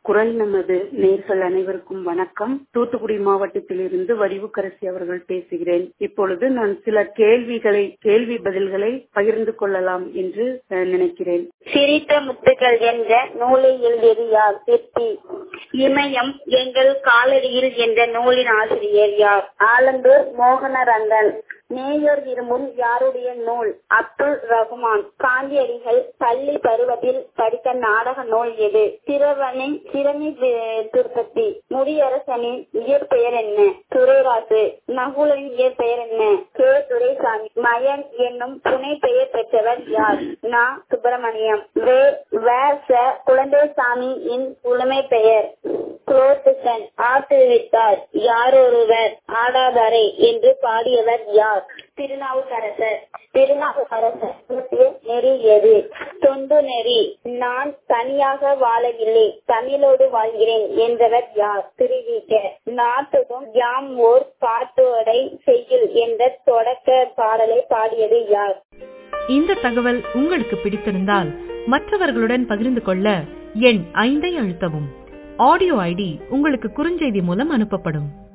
குரல் நமது நேர்கள் அனைவருக்கும் வணக்கம் தூத்துக்குடி மாவட்டத்திலிருந்து வடிவுக்கரசி அவர்கள் பேசுகிறேன் இப்பொழுது நான் சில கேள்விகளை கேள்வி பதில்களை பகிர்ந்து கொள்ளலாம் என்று அஹ், நினைக்கிறேன் சிரித்த முத்துக்கள் என்ற நூலை எழுதியது யார் சிற்பி இமயம் எங்கள் காலடியில் என்ற நூலின் ஆசிரியர் யார் ஆலந்தூர் மோகனரங்கன் நேயர் விரும்பும் யாருடைய நூல் அப்துல் ரகுமான் காந்தியடிகள் பள்ளி பருவத்தில் படித்த நாடக நூல் எது சிறுவனின் சிறுமி துர்பத்தி முடியரசனின் இயற்பெயர் என்ன துரைராசு நகுலின் இயற்பெயர் என்ன கே துரைசாமி மயன் என்னும் புனை பெயர் பெற்றவர் யார் நா சுப்பிரமணியம் வே வே ச குழந்தைசாமியின் புலமை பெயர் குலோத்துசன் ஆட்டுவித்தார் யாரொருவர் ஆடாதாரை என்று பாடியவர் யார் திருநாவுக்கரசர் திருநாவுக்கரசர் கூட்டிய நெறி எது தொண்டு நெறி நான் தனியாக வாழவில்லை தமிழோடு வாழ்கிறேன் என்றவர் யார் திருவிக்க நாட்டுக்கும் யாம் ஓர் பாட்டோடை செய்யுள் என்ற தொடக்க பாடலை பாடியது யார் இந்த தகவல் உங்களுக்கு பிடித்திருந்தால் மற்றவர்களுடன் பகிர்ந்து கொள்ள எண் ஐந்தை அழுத்தவும் ஆடியோ ஐடி உங்களுக்கு குறுஞ்செய்தி மூலம் அனுப்பப்படும்